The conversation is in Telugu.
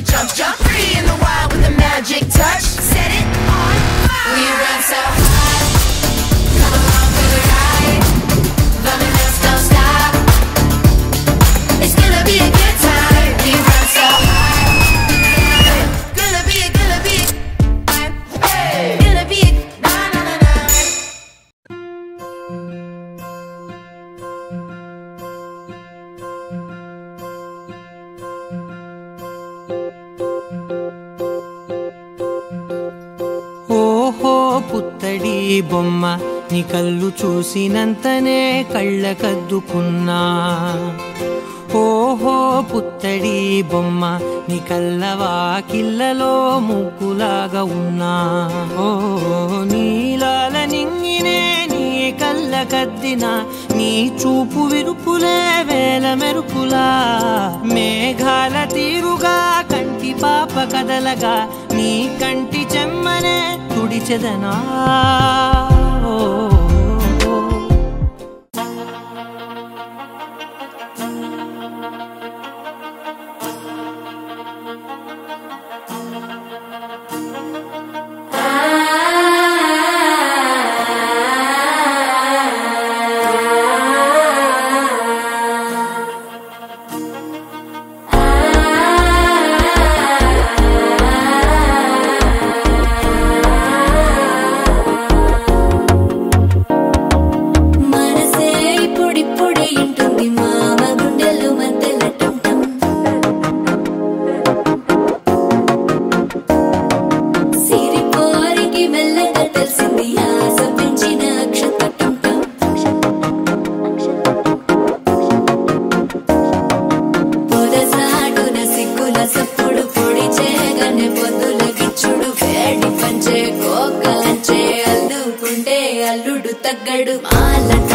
jump, jump. Free in the wild with a magic touch. Set it on fire. We run so high. Come along for the ride. Bumping us don't stop. It's gonna be a good time. We run so high. Gonna be a, gonna be a, hey. Gonna be a, na na na na. ఓహో పుత్తడి బొమ్మ నీ కళ్ళు చూసినంతనే కళ్ళకద్దుకున్నా ఓహో పుత్తడి బొమ్మ నీ కళ్ళవాకిళ్ళలో ముగ్గులాగా ఉన్నా ఓ నీలాల నింగినే నీ కళ్ళకద్దిన నీ చూపు విరుపులే వేల మెరుపులా మేఘాల తీరుగా కంటి పాప కదలగా నీ కంటి చెమ్మనే తుడిచెదనా ఓ, ఓ, ఓ. మనసే ఇప్పుడిప్పుడే ఇంటుంది మామ గుండెలు మధ్యలటుంటం సిరిపోరికి మెల్లగా తెలిసింది ఆశ పెంచిన అక్షతటుంటం పొదసాటున సిగ్గుల సప్పుడు పొడి చేయగానే పొద్దుల గిచ్చుడు వేడి పంచే కోకలంచే అల్లుకుంటే అల్లుడు తగ్గడు మాలంట